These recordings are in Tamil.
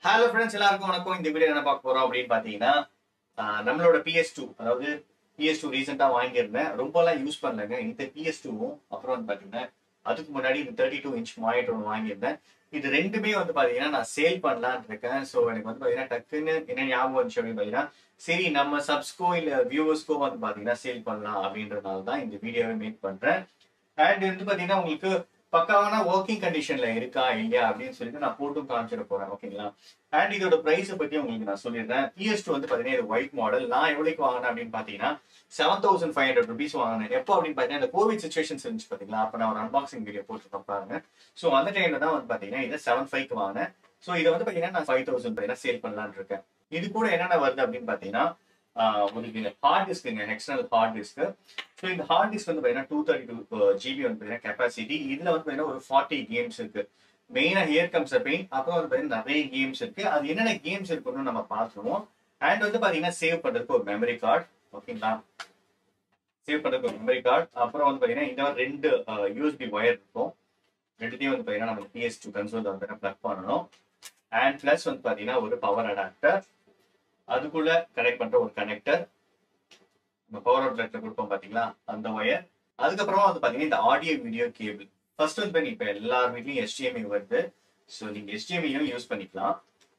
ஹலோ ஃப்ரெண்ட்ஸ் எல்லாருக்கும் வணக்கம் இந்த வீடியோ என்ன பார்க்க போறோம் அப்படின்னு பாத்தீங்கன்னா ஆஹ் நம்மளோட பிஎஸ் டூ அதாவது பிஎஸ் டூ ரீசெண்டா வாங்கியிருந்தேன் ரொம்பலாம் யூஸ் பண்ணலங்க இந்த பிஎஸ் டூவும் அப்புறம் வந்து பாத்தீங்கன்னா அதுக்கு முன்னாடி இந்த தேர்ட்டி டூ இன்ச் மானிட்டர் ஒன்று வாங்கியிருந்தேன் இது ரெண்டுமே வந்து பாத்தீங்கன்னா நான் சேல் பண்ணலான்னு இருக்கேன் ஸோ எனக்கு வந்து பாத்தீங்கன்னா டக்குன்னு என்ன ஞாபகம் வந்துச்சு அப்படின்னு பாத்தீங்கன்னா சரி நம்ம சப்ஸ்கோ இல்ல வியூவர்ஸ்க்கோ வந்து பாத்தீங்கன்னா சேல் பண்ணலாம் அப்படின்றதுனால தான் இந்த வீடியோவை மேக் பண்றேன் அண்ட் வந்து பாத்தீங்கன்னா உங்களுக்கு பக்காவான ஒர்க்கிங் கண்டிஷன்ல இருக்கா இல்லையா அப்படின்னு சொல்லிட்டு நான் போட்டும் காமிச்சிட போறேன் ஓகேங்களா அண்ட் இதோட பிரைஸ் பத்தி உங்களுக்கு நான் சொல்லிடுறேன் பிஎஸ் டூ வந்து பாத்தீங்கன்னா இது ஒயிட் மாடல் நான் எவ்வளவுக்கு வாங்கினேன் அப்படின்னு பாத்தீங்கன்னா seven thousand five hundred rupees வாங்கினேன் எப்போ அப்படின்னு பாத்தீங்கன்னா இந்த கோவிட் சுச்சுவேஷன்ஸ் இருந்துச்சு பாத்தீங்களா அப்ப நான் ஒரு அன்பாக்சிங் வீடியோ போட்டுருக்கேன் பாருங்க ஸோ அந்த டைம்ல தான் வந்து பாத்தீங்கன்னா இதை செவன் ஃபைவ்க்கு வாங்கினேன் ஸோ இதை வந்து பாத்தீங்கன்னா நான் ஃபைவ் தௌசண்ட் பாத்தீங்கன்னா சேல் பண்ணலாம்னு இருக்கேன் இது கூட என்னென்ன வருது அப்படின்னு பாத்தீங்கன்னா ஆஹ் உங்களுக்கு ஹார்ட் டிஸ்க்குங்க எக்ஸ்டர்னல் ஹார்ட் டிஸ்க் ஸோ இந்த ஹார்ட் டிஸ்க் வந்து பார்த்தீங்கன்னா டூ தேர்ட்டி டூ ஜிபி வந்து பார்த்தீங்கன்னா கெப்பாசிட்டி இதுல வந்து பார்த்தீங்கன்னா ஒரு ஃபார்ட்டி கேம்ஸ் இருக்கு மெயினா ஹியர் கம்ஸ் பெயின் அப்புறம் வந்து பார்த்தீங்கன்னா நிறைய கேம்ஸ் இருக்கு அது என்னென்ன கேம்ஸ் இருக்குன்னு நம்ம பார்த்துருவோம் அண்ட் வந்து பார்த்தீங்கன்னா சேவ் பண்றதுக்கு ஒரு மெமரி கார்டு ஓகேங்களா சேவ் பண்றதுக்கு ஒரு மெமரி கார்டு அப்புறம் வந்து பார்த்தீங்கன்னா இந்த மாதிரி ரெண்டு யூஎஸ்பி ஒயர் இருக்கும் ரெண்டுத்தையும் வந்து பார்த்தீங்கன்னா நம்ம பிஎஸ் டூ கன்சோல் வந்து ப்ளக் பண்ணணும் அண்ட் ப்ளஸ் வந்து பார்த்தீங்கன்னா ஒரு பவர் அடாப்டர் அதுக்குள்ள கனெக்ட் பண்ற ஒரு கனெக்டர் நம்ம பவர் அவுட்லெட்ல கொடுப்போம் பாத்தீங்களா அந்த ஒயர் அதுக்கப்புறமா வந்து பாத்தீங்கன்னா இந்த ஆடியோ வீடியோ கேபிள் ஃபர்ஸ்ட் வந்து இப்ப எல்லார் வீட்லயும் HDMI வருது ஸோ நீங்க HDMI-யும் யூஸ் பண்ணிக்கலாம்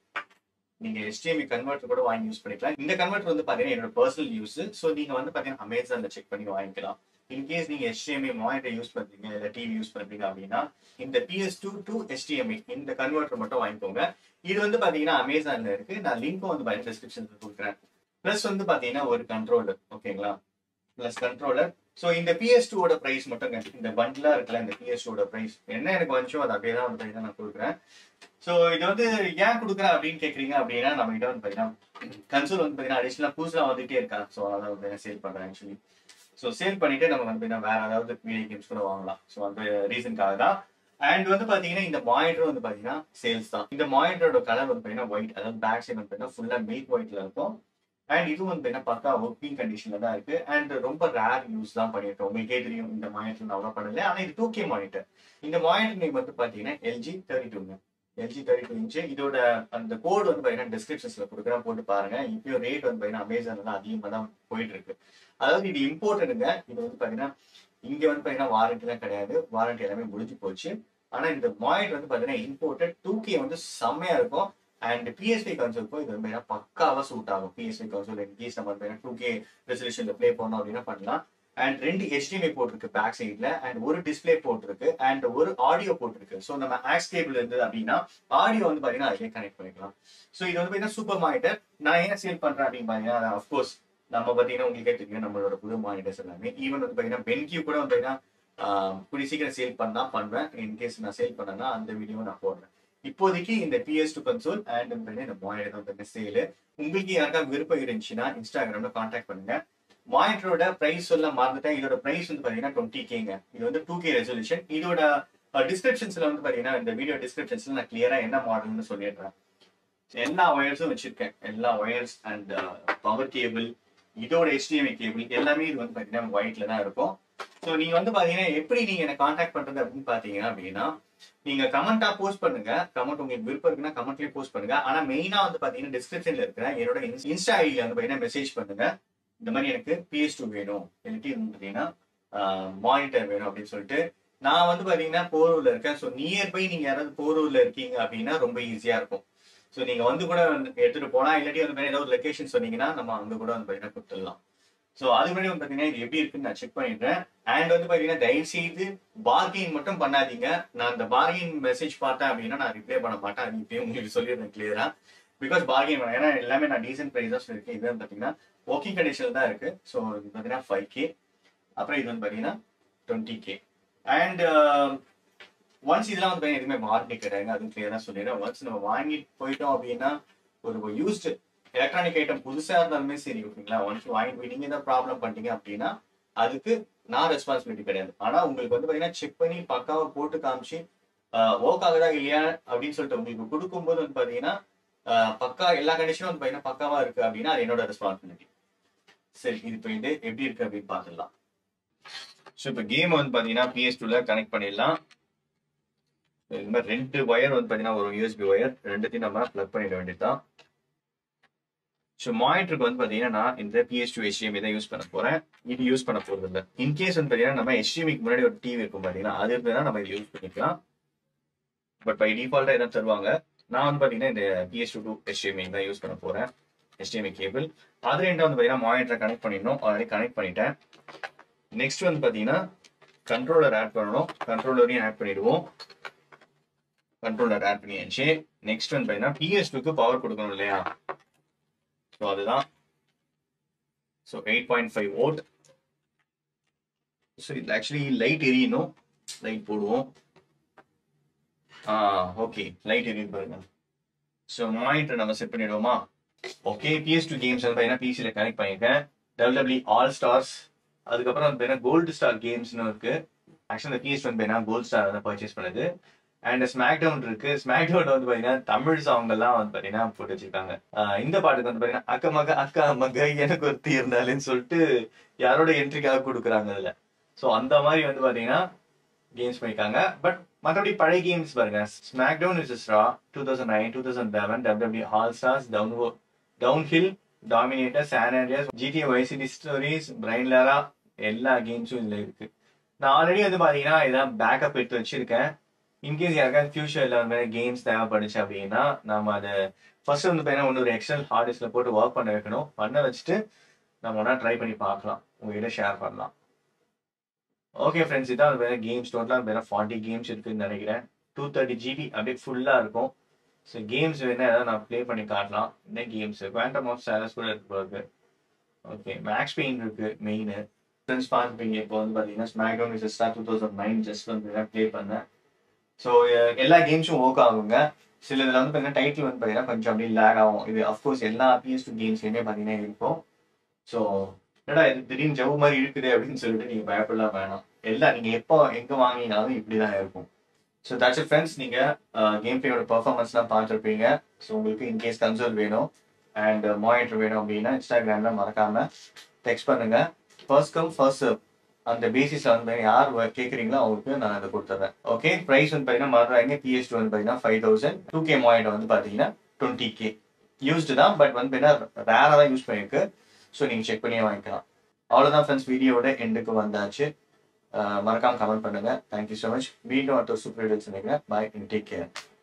நீங்க HDMI கன்வெர்ட்டர் கூட வாங்கி யூஸ் பண்ணிக்கலாம் இந்த கன்வெர்ட்டர் வந்து பாத்தீங்கன்னா என்னோட பர்சனல் யூஸ் ஸோ நீங்க வந்து பாத்தீங்கன்னா அமேசான்ல செக் பண்ணி வாங்கிக்கலாம் இன்கேஸ் நீங்க HDMI மானிட்டர் யூஸ் பண்றீங்க இல்ல டிவி யூஸ் பண்றீங்க அப்படின்னா இந்த பிஎஸ் டூ டு HDMI இந்த கன்வெர்ட்டர் மட்டும் வாங்கிக்கோங்க இது வந்து பாத்தீங்கன்னா அமேசான்ல இருக்கு நான் லிங்க்கும் வந்து பாத்தீங்கன்னா டிஸ்கிரிப்ஷன்ல கொடுக்குறேன் பிளஸ் வந்து பாத்தீங்கன்னா ஒரு கண்ட்ரோலர் ஓகேங்களா பிளஸ் கண்ட்ரோலர் ஸோ இந்த பிஎஸ் டூவோட ப்ரைஸ் மட்டும் இந்த பண்டிலா இருக்குல்ல இந்த பிஎஸ் டூவோட ப்ரைஸ் என்ன எனக்கு வந்துச்சோ அது அப்படியே தான் வந்து நான் கொடுக்குறேன் ஸோ இது வந்து ஏன் கொடுக்குறேன் அப்படின்னு கேட்குறீங்க அப்படின்னா நம்ம கிட்ட வந்து பார்த்தீங்கன்னா கன்சோல் வந்து பார்த்தீங்கன்னா அடிஷனலாக புதுசாக வந்துட்டே இருக்கா ஸோ அதான் வந்து சேல் பண்ணுறேன் ஆக்சுவலி ஸோ சேல் பண்ணிட்டு நம்ம வந்து பார்த்தீங்கன்னா வேற ஏதாவது வீடியோ கேம்ஸ் கூட வாங்கலாம் ஸோ அந்த ரீசனுக்காக தான் அண்ட் வந்து பாத்தீங்கன்னா இந்த மானிட்டர் வந்து பாத்தீங்கன்னா சேல்ஸ் தான் இந்த மானிட்டரோட கலர் வந்து பாத்தீங்கன்னா ஒயிட் அதாவது பேக் சைடு வந்து பாத்தீங்கன்னா ஃபுல்லா மில்க் ஒயிட்ல இருக்கும் அண்ட் இது வந்து பாத்தீங்கன்னா பக்கா ஒர்க்கிங் கண்டிஷன்ல தான் இருக்கு அண்ட் ரொம்ப ரேர் யூஸ் தான் பண்ணிருக்கேன் உங்களுக்கே தெரியும் இந்த மானிட்டர் நான் அவ்வளோ பண்ணல ஆனா இது டூ கே மானிட்டர் இந்த மானிட்டர் நேம் வந்து பாத்தீங்கன்னா எல்ஜி தேர்ட்டி டூங்க எல்ஜி தேர்ட்டி டூ இன்ச்சு இதோட அந்த கோடு வந்து பாத்தீங்கன்னா டிஸ்கிரிப்ஷன்ஸ்ல கொடுக்குறேன் போட்டு பாருங்க இப்பயும் ரேட் வந்து பாத்தீங்கன்னா அமேசான்ல தான் அதிகமா தான் போயிட்டு இருக்கு அதாவது இது இம்போர்ட்டடுங்க இது வந்து பாத்தீங்கன்னா இங்க வந்து பாத்தீங்கன்னா வாரண்டி தான் கிடையாது வாரண்டி எல்லாமே முடிஞ்சு போச்சு ஆனா இந்த மானிட்டர் வந்து பாத்தீங்கன்னா இம்போர்ட்டட் டூ கே வந்து செம்மையா இருக்கும் அண்ட் பிஎஸ்பி கன்சோலுக்கும் இது வந்து பக்காவா சூட் ஆகும் பிஎஸ்பி கன்சோல் இன்கேஸ் நம்ம வந்து டூ கே ரெசல்யூஷன்ல ப்ளே பண்ணோம் அப்படின்னா பண்ணலாம் அண்ட் ரெண்டு HDMI போட்டிருக்கு பேக் சைட்ல அண்ட் ஒரு டிஸ்பிளே போட்டிருக்கு அண்ட் ஒரு ஆடியோ போட்டிருக்கு ஸோ நம்ம ஆக்ஸ் கேபிள் இருந்தது அப்படின்னா ஆடியோ வந்து பாத்தீங்கன்னா அதிலே கனெக்ட் பண்ணிக்கலாம் ஸோ இது வந்து பாத்தீங்கன்னா சூப்பர் மானிட்டர் நான் ஏன் சேல் பண்றேன் அப்படின்னு பாத்தீங்கன்னா அஃப்கோர்ஸ் நம்ம பாத்தீங்கன்னா உங்களுக்கே தெரியும் நம்மளோட புது மானிட்டர்ஸ் எல்லாமே ஈவன் வந்து பாத்தீங்கன்னா பென்கியூ கூட வந்து பாத்தீங்கன்னா கூடிய சீக்கிரம் சேல் பண்ணா பண்ணுவேன் இன்கேஸ் நான் சேல் பண்ணேன்னா அந்த வீடியோ நான் போடுறேன் இப்போதைக்கு இந்த பிஎஸ் டூ கன்சோல் அண்ட் இந்த மானிட்டர் வந்து சேல் உங்களுக்கு யாருக்காவது விருப்பம் இருந்துச்சுன்னா இன்ஸ்டாகிராம்ல கான்டாக்ட் பண்ணுங்க மானிட்டரோட பிரைஸ் சொல்ல மறந்துட்டேன் இதோட பிரைஸ் வந்து பாத்தீங்கன்னா டுவெண்ட்டி கேங்க இது வந்து டூ கே ரெசல்யூஷன் இதோட டிஸ்கிரிப்ஷன்ஸ்ல வந்து பாத்தீங்கன்னா இந்த வீடியோ டிஸ்கிரிப்ஷன்ஸ்ல நான் கிளியரா என்ன மாடல்னு சொல்லிடுறேன் எல்லா ஒயர்ஸும் வச்சிருக்கேன் எல்லா ஒயர்ஸ் அண்ட் பவர் கேபிள் இதோட HDMI கேபிள் எல்லாமே இது வந்து பாத்தீங்கன்னா ஒயிட்ல தான் இருக்கும் ஸோ நீங்க வந்து பாத்தீங்கன்னா எப்படி நீங்க என்ன கான்டாக்ட் பண்றது அப்படின்னு பாத்தீங்கன்னா அப்படின்னா நீங்க கமெண்டா போஸ்ட் பண்ணுங்க கமெண்ட் உங்களுக்கு விருப்பம் இருக்குன்னா கமெண்ட்லயே போஸ்ட் பண்ணுங்க ஆனா மெயினா வந்து பாத்தீங்கன்னா டிஸ்கிரிப்ஷன்ல இருக்கிற என்னோட இன்ஸ்டா ஐடியில வந்து பாத்தீங்கன்னா மெசேஜ் பண்ணுங்க இந்த மாதிரி எனக்கு பிஎஸ் டூ வேணும் எனக்கு வந்து பாத்தீங்கன்னா மானிட்டர் வேணும் அப்படின்னு சொல்லிட்டு நான் வந்து பாத்தீங்கன்னா போரூர்ல இருக்கேன் ஸோ நியர்பை நீங்க யாராவது போரூர்ல இருக்கீங்க அப்படின்னா ரொம்ப ஈஸியா இருக்கும் ஸோ நீங்க வந்து கூட எடுத்துட்டு போனா இல்லாட்டி வந்து ஏதாவது லொகேஷன் சொன்னீங்கன்னா நம்ம அங்க கூட வந்து பாத்தீங்கன்னா கொடுத்துடலாம் ஸோ அது முன்னாடி வந்து பாத்தீங்கன்னா இது எப்படி இருக்குன்னு நான் செக் பண்ணிடுறேன் அண்ட் வந்து பாத்தீங்கன்னா தயவு செய்து பார்கிங் மட்டும் பண்ணாதீங்க நான் அந்த பார்கிங் மெசேஜ் பார்த்தேன் அப்படின்னா நான் ரிப்ளை பண்ண மாட்டேன் அது இப்பயும் உங்களுக்கு சொல்லிடுறேன் கிளியரா பிகாஸ் பார்கிங் ஏன்னா எல்லாமே நான் டீசென்ட் ப்ரைஸ் தான் சொல்லியிருக்கேன் இது வந்து பாத்தீங்கன்னா ஒர்க்கிங் கண்டிஷன் தான் இருக்கு ஸோ இது பாத்தீங்கன்னா ஃபைவ் கே அப்புறம் இது வந்து பாத்தீங்கன்னா டுவெண்ட்டி கே அண்ட் ஒன்ஸ் இதெல்லாம் வந்து பாத்தீங்கன்னா எதுவுமே வாரண்டி கிடையாது அதுவும் கிளியரா சொல்லிடுறேன் ஒன்ஸ் நம்ம வாங்கிட்டு போயிட்டோம் அப்படின்னா ஒரு யூஸ்டு எலக்ட்ரானிக் ஐட்டம் புதுசா இருந்தாலுமே சரி ஓகேங்களா ஒன்ஸ் வாங்கிட்டு போய் நீங்க தான் ப்ராப்ளம் பண்ணிட்டீங்க அப்படின்னா அதுக்கு நான் ரெஸ்பான்சிபிலிட்டி கிடையாது ஆனா உங்களுக்கு வந்து பாத்தீங்கன்னா செக் பண்ணி பக்காவா போட்டு காமிச்சு ஒர்க் ஆகுதா இல்லையா அப்படின்னு சொல்லிட்டு உங்களுக்கு கொடுக்கும்போது வந்து பாத்தீங்கன்னா பக்கா எல்லா கண்டிஷனும் வந்து பாத்தீங்கன்னா பக்காவா இருக்கு அப்படின்னா அது என்னோட ரெஸ்பான்சிபிலிட்டி சரி இது இப்போ இது எப்படி இருக்கு அப்படின்னு பார்த்துடலாம் ஸோ இப்போ கேம் வந்து பாத்தீங்கன்னா பிஎஸ் டூல கனெக்ட் பண்ணிடலாம் இந்த மாதிரி ரெண்டு ஒயர் வந்து பார்த்தீங்கன்னா ஒரு யூஎஸ்பி ஒயர் ரெண்டுத்தையும் நம்ம ப்ளக் பண்ணிட வேண்டியதுதான் ஸோ மானிட்டருக்கு வந்து பார்த்தீங்கன்னா நான் இந்த பிஎஸ் டூ HDMI தான் யூஸ் பண்ண போகிறேன் இது யூஸ் பண்ண போகிறது இல்லை இன்கேஸ் வந்து பார்த்தீங்கன்னா நம்ம HDMIக்கு முன்னாடி ஒரு டிவி இருக்கும் பார்த்தீங்கன்னா அது இருந்ததுன்னா நம்ம இது யூஸ் பண்ணிக்கலாம் பட் பை டிஃபால்ட்டாக இதான் தருவாங்க நான் வந்து பார்த்தீங்கன்னா இந்த பிஎஸ் டூ டூ HDMI தான் யூஸ் பண்ண போகிறேன் HDMI கேபிள் அது ரெண்டா வந்து பார்த்தீங்கன்னா மானிட்டரை கனெக்ட் பண்ணிடணும் ஆல்ரெடி கனெக்ட் பண்ணிட்டேன் நெக்ஸ்ட் வந்து பார்த்தீங்கன்னா கண்ட்ரோலர் ஆட் பண்ணணும் கண்ட்ரோலரையும் ஆட் பண்ணிடுவோம் கண்ட்ரோலர் ஆட் பண்ணியாச்சு நெக்ஸ்ட் வந்து பார்த்தீங்கன்னா பிஎஸ் டூக்கு பவர் கொடுக்கணும் இல்லையா ஸோ அதுதான் so eight point five volt so இது ஆக்சுவலி லைட் எரியணும் லைட் போடுவோம் ஆ ஓகே லைட் எரியும் பாருங்க ஸோ மானிட்டர் நம்ம செட் பண்ணிடுவோமா ஓகே பிஎஸ் டூ கேம்ஸ் வந்து பார்த்தீங்கன்னா பிசியில் கனெக்ட் பண்ணியிருக்கேன் டபிள்யூ ஆல் ஸ்டார்ஸ் அதுக்கப்புறம் வந்து பார்த்தீங்கன்னா கோல்டு ஸ்டார் கேம்ஸ்னு இருக்கு ஆக்சுவலி இந்த பிஎஸ் வந்து பார்த்தீங்கன்னா கோல்டு ஸ்டார் வந்து பர்ச்சேஸ் பண்ணுது அண்ட் ஸ்மாக் டவுன் இருக்கு ஸ்மாக் டவுன் வந்து பாத்தீங்கன்னா தமிழ் சாங் எல்லாம் வந்து பாத்தீங்கன்னா போட்டு வச்சிருக்காங்க ஆஹ் இந்த பாட்டுக்கு வந்து பாத்தீங்கன்னா அக்க மக அக்கா மக எனக்கு ஒருத்தி இருந்தாலுன்னு சொல்லிட்டு யாரோட என்ட்ரிக்காக கொடுக்குறாங்க அதுல ஸோ அந்த மாதிரி வந்து பாத்தீங்கன்னா கேம்ஸ் பண்ணிருக்காங்க பட் மற்றபடி பழைய கேம்ஸ் பாருங்க SmackDown is raw two thousand nine two thousand eleven W all stars down downhill dominator San Andreas GTA Vice City stories Brian Lara எல்லா கேம்ஸும் இதுல இருக்கு நான் ஆல்ரெடி வந்து பாத்தீங்கன்னா இதான் பேக்கப் எடுத்து வச்சிருக்கேன் இன்கேஸ் யாருக்காவது ஃபியூச்சர்ல வந்து கேம்ஸ் தேவைப்படுச்சு அப்படின்னா நம்ம அதை ஃபர்ஸ்ட் வந்து பார்த்தீங்கன்னா இன்னொரு எக்ஸ்டர்னல் ஹார்ட் டிஸ்க்ல போட்டு ஒர்க் பண்ண வைக்கணும் பண்ண வச்சுட்டு நம்ம ஒன்றா ட்ரை பண்ணி பார்க்கலாம் உங்ககிட்ட ஷேர் பண்ணலாம் ஓகே ஃப்ரெண்ட்ஸ் இதான் வந்து கேம்ஸ் டோட்டலாக வேற ஃபார்ட்டி கேம்ஸ் இருக்குன்னு நினைக்கிறேன் டூ தேர்ட்டி ஜிபி அப்படியே ஃபுல்லாக இருக்கும் ஸோ கேம்ஸ் வேணா ஏதாவது நான் ப்ளே பண்ணி காட்டலாம் என்ன கேம்ஸ் குவாண்டம் ஆஃப் சேலஸ் கூட இருக்கு போகுது ஓகே மேக்ஸ் பெயின் இருக்கு மெயின் ஃப்ரெண்ட்ஸ் பார்த்துப்பீங்க இப்போ வந்து பார்த்தீங்கன்னா SmackDown is two thousand nine just வந்து ப்ளே பண்ணேன் ஸோ எல்லா கேம்ஸும் ஒர்க் ஆகுங்க சில இதில் வந்து பார்த்தீங்கன்னா டைட்டில் வந்து பார்த்தீங்கன்னா கொஞ்சம் அப்படியே லேக் ஆகும் இது அஃப்கோர்ஸ் எல்லா பிஎஸ் டூ கேம்ஸ்லையுமே பார்த்தீங்கன்னா இருக்கும் ஸோ என்னடா இது திடீர்னு ஜவு மாதிரி இருக்குது அப்படின்னு சொல்லிட்டு நீங்கள் பயப்படலாம் வேணாம் எல்லாம் நீங்கள் எப்போ எங்கே வாங்கினாலும் இப்படி தான் இருக்கும் ஸோ தட்ஸ் ஃப்ரெண்ட்ஸ் நீங்கள் கேம் பிளேயோட பர்ஃபார்மன்ஸ்லாம் பார்த்துருப்பீங்க ஸோ உங்களுக்கு இன்கேஸ் கன்சோல் வேணும் அண்ட் மானிட்டர் வேணும் அப்படின்னா இன்ஸ்டாகிராமில் மறக்காமல் டெக்ஸ்ட் பண்ணுங்க ஃபர்ஸ்ட் கம் ஃபர்ஸ்ட் சர்வ் அந்த பேசிஸ்ல வந்து யார் கேட்குறீங்களோ அவங்களுக்கு நான் அதை கொடுத்துட்றேன் ஓகே ப்ரைஸ் வந்து பார்த்தீங்கன்னா மறுறாங்க பிஎஸ் வந்து பார்த்தீங்கன்னா five thousand two K mint வந்து பார்த்தீங்கன்னா டுவெண்ட்டி கே யூஸ்டு தான் பட் வந்து பார்த்தீங்கன்னா ரேராக தான் யூஸ் பண்ணியிருக்கு ஸோ நீங்கள் செக் பண்ணியே வாங்கிக்கலாம் அவ்வளோதான் ஃப்ரெண்ட்ஸ் வீடியோட எண்டுக்கு வந்தாச்சு மறக்காம கமெண்ட் பண்ணுங்க தேங்க்யூ ஸோ மச் மீண்டும் அடுத்த சூப்பர் வீடியோஸ் நினைக்கிறேன் பாய் டேக் கேர்